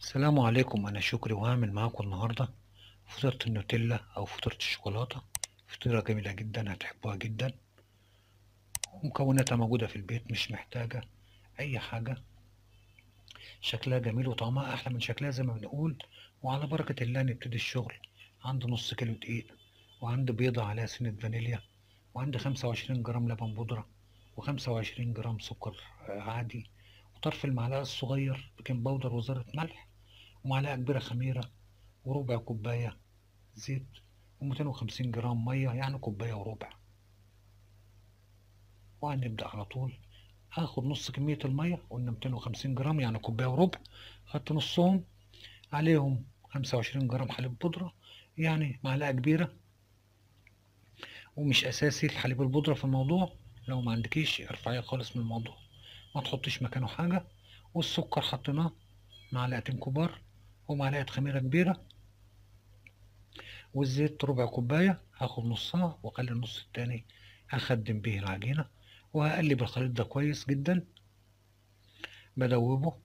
السلام عليكم أنا شكري وهعمل معاكم النهاردة فطيرة النوتيلا أو فطيرة الشوكولاتة فطيرة جميلة جدا هتحبوها جدا مكوناتها موجودة في البيت مش محتاجة أي حاجة شكلها جميل وطعمها أحلى من شكلها زي ما بنقول وعلى بركة الله نبتدي الشغل عندي نص كيلو دقيق وعندي بيضة عليها سنة فانيليا وعندي خمسة وعشرين جرام لبن بودرة وخمسة وعشرين جرام سكر آه، عادي وطرف المعلقة الصغير بيكنج باودر وذرة ملح ومعلقة كبيرة خميرة وربع كوباية زيت وميتين وخمسين جرام مية يعني كوباية وربع وهنبدأ على طول هاخد نص كمية المية قلنا ميتين وخمسين جرام يعني كوباية وربع خدت نصهم عليهم خمسة وعشرين جرام حليب بودرة يعني معلقة كبيرة ومش أساسي الحليب البودرة في الموضوع لو ما عندكيش ارفعيه خالص من الموضوع ما تحطيش مكانه حاجة والسكر حطيناه معلقتين كبار ومعلقة خميرة كبيرة والزيت ربع كوباية هاخد نصها واخلي النص التاني هخدم بيه العجينة وهقلب الخليط ده كويس جدا بدوبه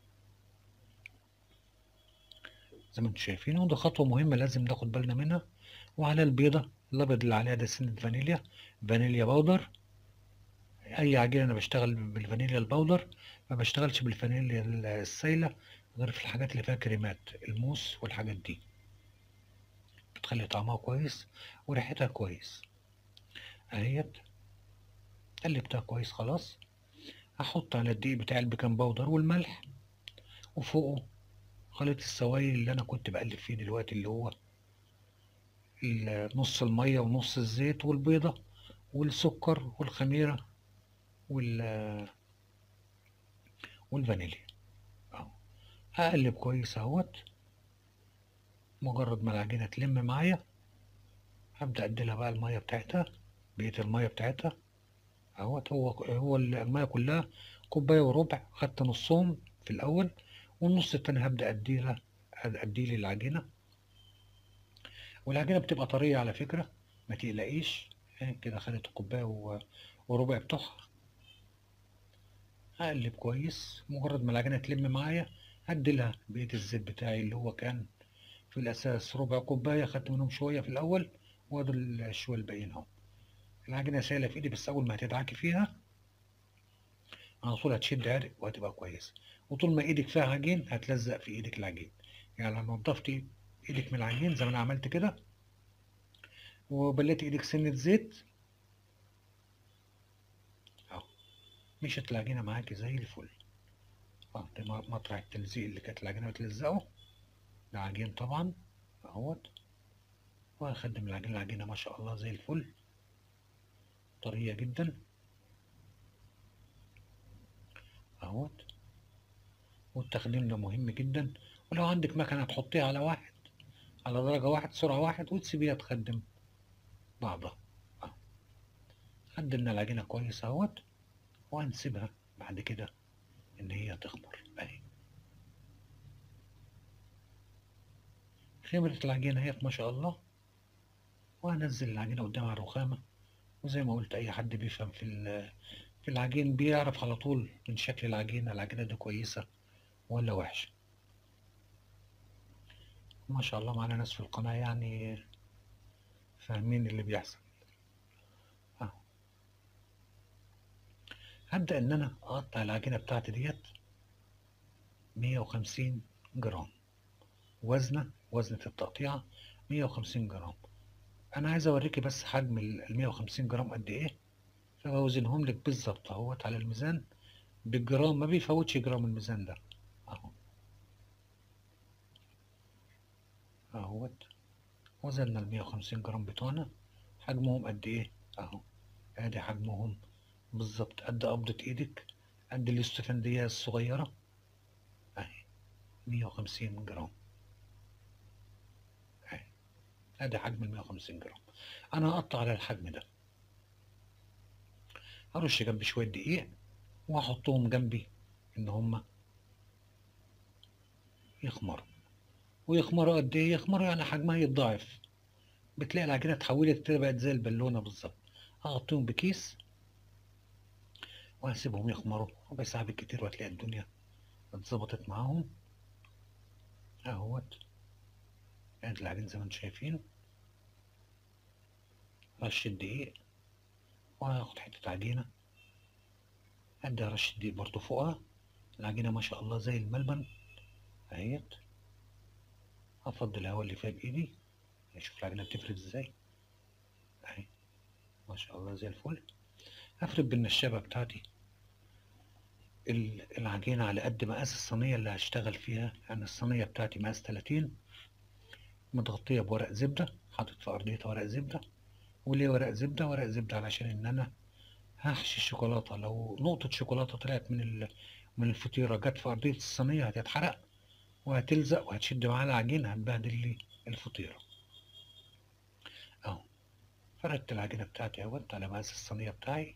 زي ما انتم شايفين ودي خطوة مهمة لازم ناخد بالنا منها وعلى البيضة الأبيض اللي عليها ده سنة فانيليا فانيليا باودر أي عجينة أنا بشتغل بالفانيليا الباودر ما بشتغلش بالفانيليا السايلة غير في الحاجات اللي فيها كريمات الموس والحاجات دي بتخلي طعمها كويس وريحتها كويس اهيت قلبتها كويس خلاص هحط على الدقيق بتاع البيكنج باودر والملح وفوقه خليط السوائل اللي انا كنت بقلب فيه دلوقتي اللي هو ال- نص المية ونص الزيت والبيضة والسكر والخميرة وال والفانيليا اهو هقلب كويس اهوت مجرد ما العجينة تلم معايا هبدأ أديلها بقى المية بتاعتها بقية المية بتاعتها اهوت هو هو المية كلها كوباية وربع خدت نصهم في الأول والنص التاني هبدأ أديلها أديلي العجينة والعجينة بتبقى طرية على فكرة ما تقلقيش اه كده خدت الكوباية و- وربع بتوعها هقلب كويس مجرد ما العجينة تلم معايا هديلها بقية الزيت بتاعي اللي هو كان في الأساس ربع كوباية خدت منهم شوية في الأول وادي الشوية الباقيين اهو العجينة سايلة في إيدي بس أول ما هتدعكي فيها على طول هتشد عرق وهتبقى كويسة وطول ما إيدك فيها عجين هتلزق في إيدك العجين يعني لو نضفتي إيدك من العجين زي ما أنا عملت كده وبليتي إيدك سنة زيت أهو مشت العجينة معاكي زي الفل اه ده م- مطرح التلزيق اللي كانت العجينة بتلزقه ده عجين طبعا اهوت وهخدم العجينة العجينة ما شاء الله زي الفل طرية جدا اهوت والتخديم ده مهم جدا ولو عندك مكنة تحطيها على واحد على درجة واحد سرعة واحد وتسيبيها تخدم بعضها اهو خدمنا العجينة كويس اهوت وهنسيبها بعد كده ان هي تخمر اهي خمرت العجينة اهيت ما شاء الله وهنزل العجينة قدام على الرخامة وزي ما قلت أي حد بيفهم في ال- في العجين بيعرف على طول من شكل العجينة العجينة دي كويسة ولا وحشة ما شاء الله معانا ناس في القناة يعني فاهمين اللي بيحصل أهو هبدأ إن أنا أقطع العجينة بتاعتي ديت مية وخمسين جرام وزنة وزنة التقطيعة مية وخمسين جرام أنا عايز أوريكي بس حجم ال 150 جرام قد إيه فبوزنهم لك بالظبط أهوت على الميزان بالجرام ما بيفوتش جرام الميزان ده أهو أهوت وزننا ال 150 جرام بتوعنا حجمهم قد إيه أهو أدي حجمهم بالظبط قد قبضة إيدك قد الاستفندية الصغيرة أهي 150 جرام أهي أدي حجم ال 150 جرام أنا هقطع على الحجم ده هرش جنبي شوية دقيق وهحطهم جنبي إن هما يخمروا ويخمروا قد إيه يخمروا يعني حجمها يتضاعف بتلاقي العجينة اتحولت كده بقت زي البالونة بالظبط هغطيهم بكيس وهسيبهم يخمروا ربع ساعة بالكتير وهتلاقي الدنيا اتظبطت معاهم اهوت ادي العجين زي ما انتم شايفين رشة دقيق وهاخد حتة عجينة ادي رشة دقيق برضو فوقها العجينة ما شاء الله زي الملبن اهيت افضي الهواء اللي فيها بايدي اشوف العجينة بتفرد ازاي اهي ما شاء الله زي الفل هفرد بالنشابة بتاعتي ال- العجينة على قد مقاس الصينية اللي هشتغل فيها يعني الصينية بتاعتي مقاس 30 متغطية بورق زبدة حاطط في أرضيتها ورق زبدة وليه ورق زبدة ورق زبدة علشان إن أنا هحشي الشوكولاتة لو نقطة شوكولاتة طلعت من ال... من الفطيرة جت في أرضية الصينية هتتحرق وهتلزق وهتشد معاها العجين هتبهدل لي الفطيرة أهو فردت العجينة بتاعتي أهوت على مقاس الصينية بتاعي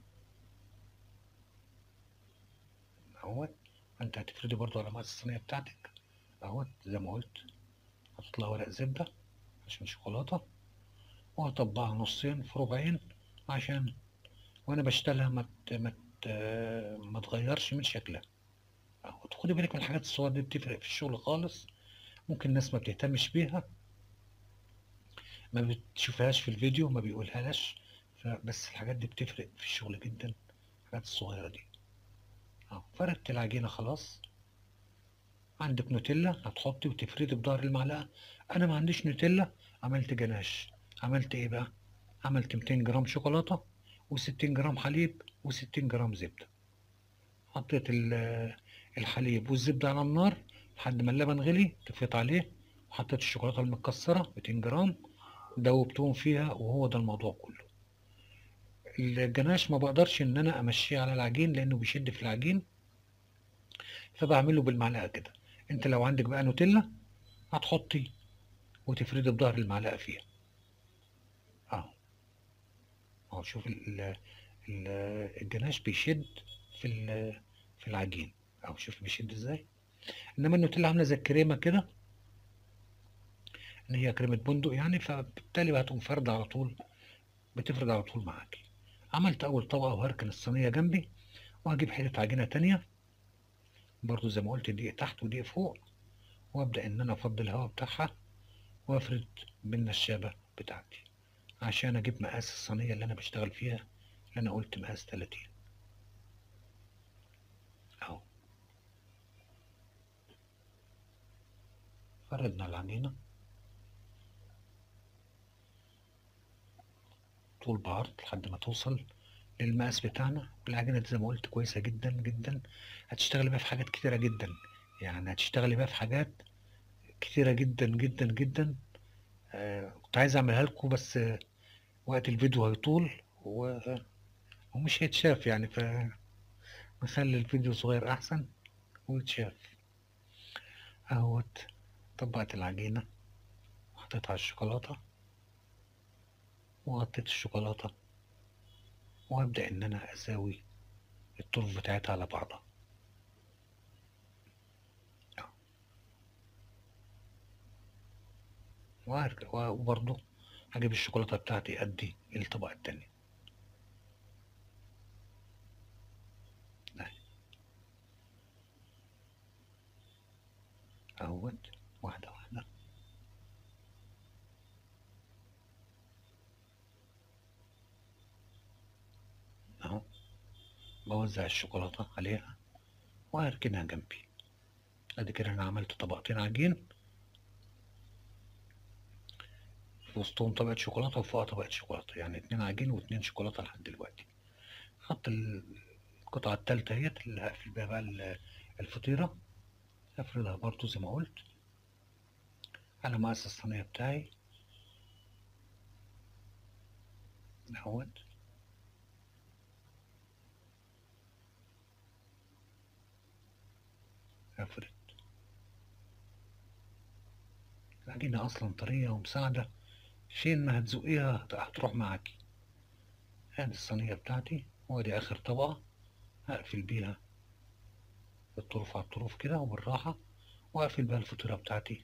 أهوت أنت هتفردي برضو على مقاس الصينية بتاعتك أهوت زي ما قلت هتطلع ورق زبدة عشان شوكولاتة وهطبقها نصين في ربعين عشان وانا بشتغلها ما ت- ما ت- ما تغيرش من شكلها اهو خدي بالك من الحاجات الصغيرة دي بتفرق في الشغل خالص ممكن الناس ما بتهتمش بيها ما بتشوفهاش في الفيديو ما بيقولهاش فبس الحاجات دي بتفرق في الشغل جدا الحاجات الصغيرة دي اهو فردت العجينة خلاص عندك نوتيلا هتحطي وتفردي بظهر المعلقة انا ما عنديش نوتيلا عملت جناش عملت ايه بقى عملت 200 جرام شوكولاتة و60 جرام حليب و60 جرام زبدة حطيت ال- الحليب والزبدة على النار لحد ما اللبن غلي طفيت عليه وحطيت الشوكولاتة المتكسرة 200 جرام دوبتهم فيها وهو ده الموضوع كله الجناش ما بقدرش ان انا امشيه على العجين لانه بيشد في العجين فبعمله بالمعلقة كده انت لو عندك بقى نوتيلا هتحطي وتفردي بظهر المعلقة فيها اهو اهو شوف ال- ال- الجناش بيشد في ال- في العجين اهو شوف بيشد ازاي انما النوتيلا عامله زي الكريمه كده ان هي كريمه بندق يعني فبالتالي بقى هتقوم فارده على طول بتفرد على طول معاكي عملت اول طبقه وهركن الصينيه جنبي وهجيب حته عجينه تانية برضو زي ما قلت دقيق تحت ودقيق فوق وابدا ان انا افضي الهواء بتاعها وافرد بالنشابه بتاعتي عشان اجيب مقاس الصينيه اللي انا بشتغل فيها اللي انا قلت مقاس 30 اهو فردنا العجينه طول بعرض لحد ما توصل للمقاس بتاعنا والعجينة دي زي ما قلت كويسة جدا جدا هتشتغلي بيها في حاجات كتيرة جدا يعني هتشتغلي بيها في حاجات كتيرة جدا جدا جدا آه كنت عايز اعملها لكم بس آه وقت الفيديو هيطول و... ومش هيتشاف يعني ف نخلي الفيديو صغير احسن ويتشاف اهوت طبقت العجينة وحطيتها على الشوكولاتة وغطيت الشوكولاتة وابدأ ان انا اساوي الطرف بتاعتها على بعضها وهرجع وبرضه هجيب الشوكولاتة بتاعتي قدي الطبقة التانية أهي. اهوت واحدة واحدة اهو بوزع الشوكولاتة عليها وهركنها جنبي ادي كده انا عملت طبقتين عجين في وسطهم طبقة شوكولاتة وفوقها طبقة شوكولاتة يعني اتنين عجين واتنين شوكولاتة لحد دلوقتي خدت القطعة التالتة اهيت اللي هقفل بيها بقى ال- الفطيرة هفردها برضو زي ما قلت على مقاس الصينية بتاعي اهوت افرد العجينة اصلا طرية ومساعدة فين ما هتزقيها هت- هتروح معاكي ادي الصينية بتاعتي وادي اخر طبقة هقفل بيها الطروف على الطروف كده وبالراحة واقفل بيها الفطيرة بتاعتي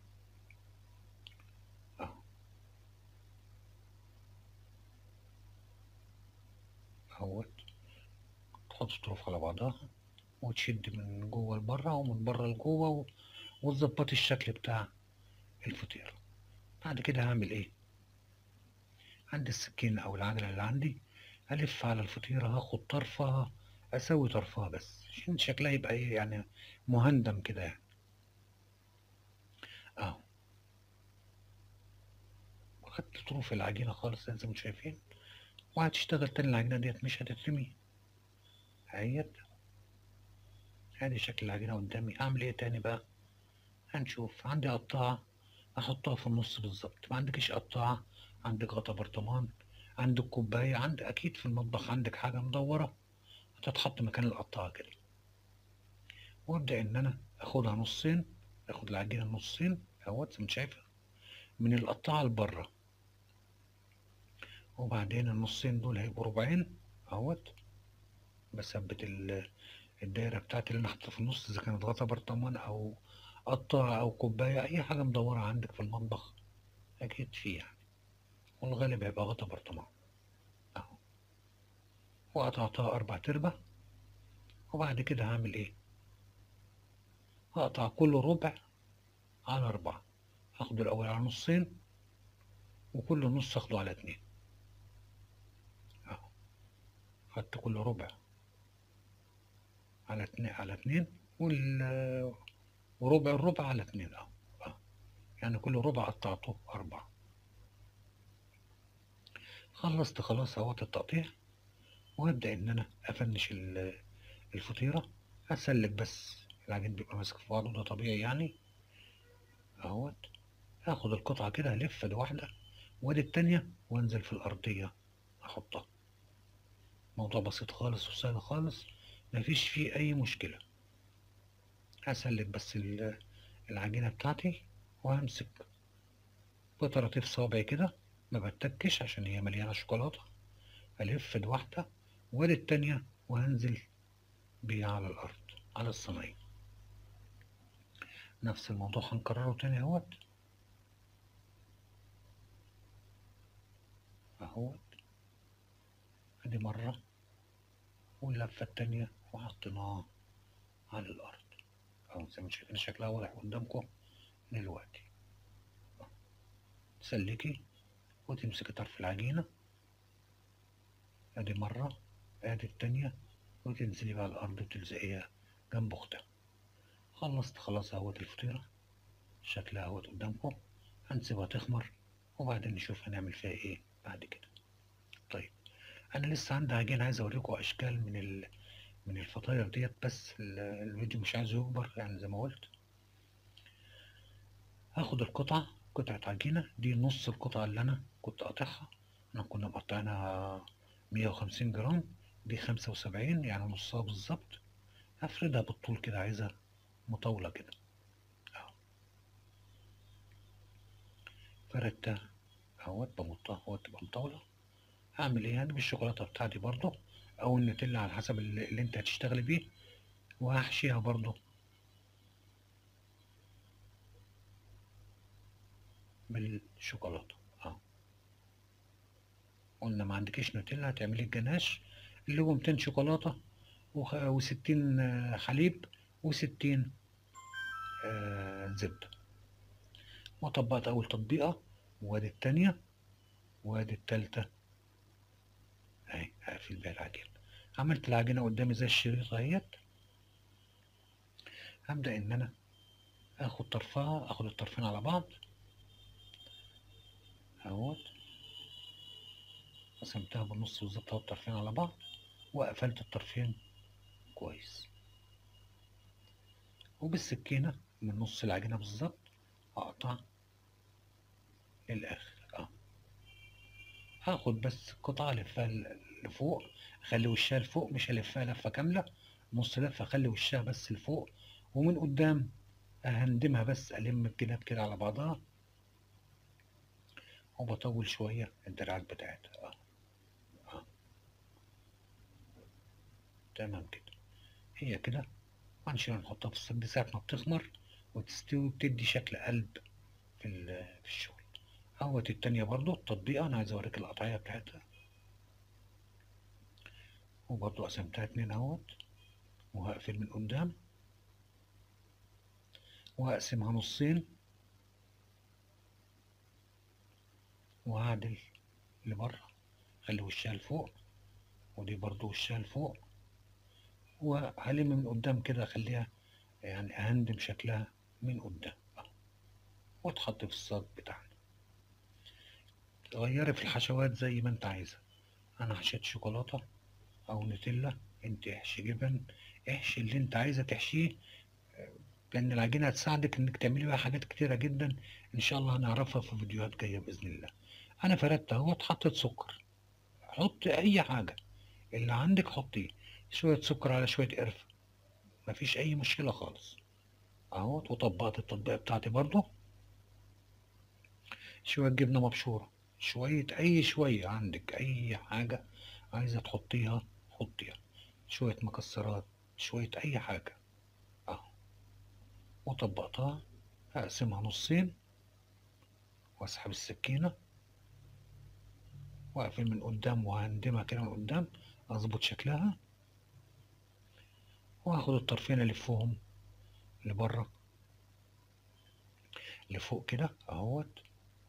اهو اهوت تحط الطروف على بعضها وتشد من جوه لبره ومن بره لجوه و... وتظبطي الشكل بتاع الفطيرة بعد كده هعمل ايه عندي السكينة او العجلة اللي عندي هلف على الفطيرة هاخد طرفها اسوي طرفها بس عشان شكلها يبقى ايه يعني مهندم كده يعني اهو خدت طروف العجينة خالص زي ما انتم شايفين وهتشتغل تاني العجينة ديت مش هتترمي اهيت ادي شكل العجينة قدامي اعمل ايه تاني بقى هنشوف عندي قطاعة احطها في النص بالظبط ما عندكش قطاعة عندك غطا برطمان عندك كوباية عندك اكيد في المطبخ عندك حاجة مدورة هتتحط مكان القطاعة كده وابدأ ان انا اخدها نصين اخد العجينة نصين اهوت زي ما انت شايفة من القطاعة لبره وبعدين النصين دول هيبقوا ربعين اهوت بثبت ال- الدايرة بتاعتي اللي انا حاططها في النص اذا كانت غطا برطمان او قطاعة او كوباية اي حاجة مدورة عندك في المطبخ اكيد فيه يعني والغالب هيبقى غطا برطمان اهو وقطعتها اربع تربة وبعد كده هعمل ايه هقطع كل ربع على اربعة هاخده الاول على نصين وكل نص اخده على اتنين اهو خدت كل ربع على اتنين على اتنين وال وربع الربع على اتنين اهو اهو يعني كل ربع قطعته اربعة خلصت خلاص اهوت التقطيع وابدأ ان انا افنش ال- الفطيرة اسلك بس العجين بيبقى ماسك في بعضه ده طبيعي يعني اهوت اخد القطعة كده الف دي واحدة وادي التانية وانزل في الارضية احطها موضوع بسيط خالص وسهل خالص مفيش فيه اي مشكلة هسلك بس ال- العجينة بتاعتي وهمسك بطراطيف صابعي كده ما بتكش عشان هي مليانة شوكولاتة ألف دي واحدة وادي التانية وهنزل بيها على الأرض على الصينية نفس الموضوع هنكرره تاني اهوت اهوت ادي مرة واللفة التانية وحطيناها على الأرض أهو زي ما شايفين شكلها واضح قدامكم دلوقتي تسلكي وتمسكي طرف العجينة ادي مرة ادي التانية وتنزلي بقى على الأرض وتلزقيها جنب أختها خلصت خلاص اهوت الفطيرة شكلها اهوت قدامكم هنسيبها تخمر وبعدين نشوف هنعمل فيها ايه بعد كده طيب انا لسه عندي عجين عايز اوريكم اشكال من ال... من الفطاير ديت بس ال- الفيديو مش عايزه يكبر يعني زي ما قلت هاخد القطعة قطعة عجينة دي نص القطعة اللي انا كنت قاطعها احنا كنا مقطعينها 150 جرام دي 75 يعني نصها بالظبط هفردها بالطول كده عايزها مطولة كده اهو فردتها اهوت بمطها اهوت تبقى مطولة هعمل ايه هجيب الشوكولاتة بتاعتي برضو او النوتيلا على حسب اللي, اللي انت هتشتغلي بيه وهحشيها برضو بالشوكولاتة اهو قلنا ما عندكيش نوتيلا هتعملي الجناش اللي هو 200 شوكولاتة و60 حليب و60 زبدة وطبقت أول تطبيقة وادي التانية وادي التالتة اهي هقفل بيها العجينة عملت العجينة قدامي زي الشريط اهيت هبدأ إن أنا آخد طرفها آخد الطرفين على بعض اهوت قسمتها بالنص بالظبط اهو الطرفين على بعض وقفلت الطرفين كويس وبالسكينة من نص العجينة بالظبط أقطع للآخر اه هاخد بس قطعة ألفها ل- لفوق أخلي وشها لفوق مش هلفها لفة كاملة نص لفة أخلي وشها بس لفوق ومن قدام أهندمها بس ألم الجناب كده على بعضها وبطول شوية الدراعات بتاعتها اه اه تمام كده هي كده وهنشيلها نحطها في الصاج دي ساعة ما بتخمر وتستوي وبتدي شكل قلب في ال- في الشغل اهوت التانية برضو التطبيقة أنا عايز أوريك القطعية بتاعتها وبرضو قسمتها اتنين اهوت وهقفل من قدام وأقسمها نصين وأعدل لبره خلي وشها لفوق ودي برضو وشها لفوق وهلم من قدام كده أخليها يعني أهندم شكلها من قدام وتحط في الصاج بتاعنا تغيري في الحشوات زي ما انت عايزة انا حشيت شوكولاتة او نوتيلا انت احشي جبن احشي اللي انت عايزة تحشيه لان العجينة هتساعدك انك تعملي بقى حاجات كتيرة جدا ان شاء الله هنعرفها في فيديوهات جاية باذن الله انا فردت اهوت حطيت سكر حط اي حاجة اللي عندك حطيه شوية سكر على شوية قرفة مفيش اي مشكلة خالص اهوت وطبقت التطبيقة بتاعتي برضو شوية جبنة مبشورة شوية أي شوية عندك أي حاجة عايزة تحطيها حطيها شوية مكسرات شوية أي حاجة أهو وطبقتها هقسمها نصين وأسحب السكينة وأقفل من قدام وهندمها كده من قدام أظبط شكلها وهاخد الطرفين ألفهم لبره لفوق كده أهوت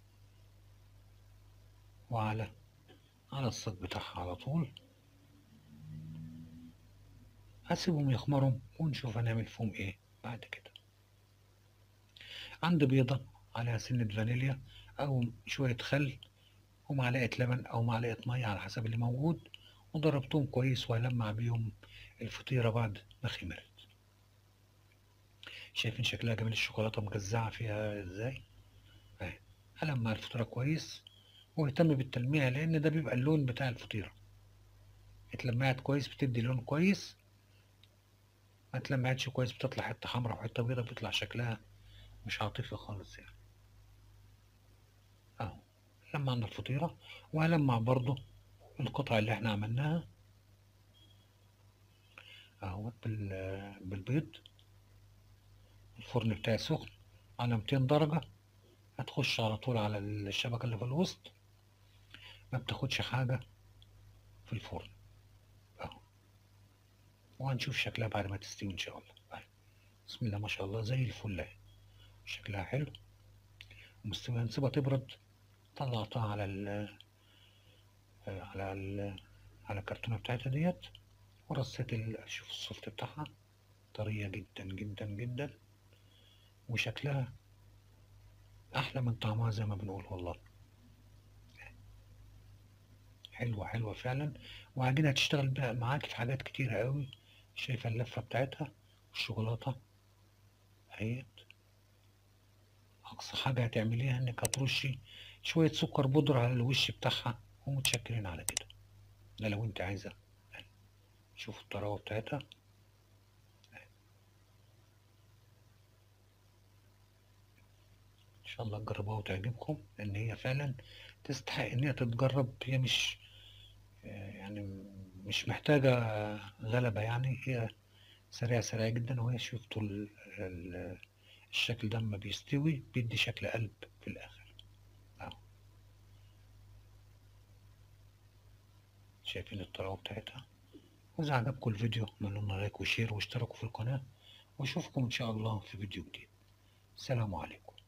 وعلى على الصاج بتاعها على طول هسيبهم يخمروا ونشوف هنعمل فيهم ايه بعد كده عندي بيضة عليها سنة فانيليا او شوية خل ومعلقة لبن او معلقة مية على حسب اللي موجود وضربتهم كويس وهلمع بيهم الفطيرة بعد ما خمرت شايفين شكلها جميل الشوكولاتة مجزعة فيها ازاي اهي هلمع الفطيرة كويس واهتم بالتلميع لان ده بيبقى اللون بتاع الفطيرة اتلمعت كويس بتدي لون كويس ما اتلمعتش كويس بتطلع حتة حمرا وحتة بيضة بيطلع شكلها مش عاطفي خالص يعني اهو لمعنا الفطيرة وهلمع برضو القطع اللي احنا عملناها اهوت بالبيض الفرن بتاعي سخن على 200 درجة هتخش على طول على الشبكة اللي في الوسط ما بتاخدش حاجة في الفرن اهو وهنشوف شكلها بعد ما تستوي ان شاء الله اهي بسم الله ما شاء الله زي الفل اهي شكلها حلو ومستوية هنسيبها تبرد طلعتها على ال على ال على الكرتونة بتاعتها ديت ورصيت شوف السفت بتاعها طرية جدا جدا جدا وشكلها أحلى من طعمها زي ما بنقول والله حلوة حلوة فعلا وعجينة هتشتغل بقى معاك في حاجات كتيرة قوي شايفة اللفة بتاعتها والشوكولاتة اهيت أقصى حاجة هتعمليها إنك هترشي شوية سكر بودرة على الوش بتاعها ومتشكرين على كده ده لو أنت عايزة شوفوا الطراوة بتاعتها ان شاء الله تجربوها وتعجبكم لان هي فعلا تستحق ان هي تتجرب هي مش يعني مش محتاجة غلبة يعني هي سريعة سريعة جدا وهي شفتوا الشكل ده لما بيستوي بيدي شكل قلب في الاخر اهو شايفين الطراوة بتاعتها واذا عجبكم الفيديو اعملوا لنا لايك وشير واشتركوا في القناة واشوفكم ان شاء الله في فيديو جديد السلام عليكم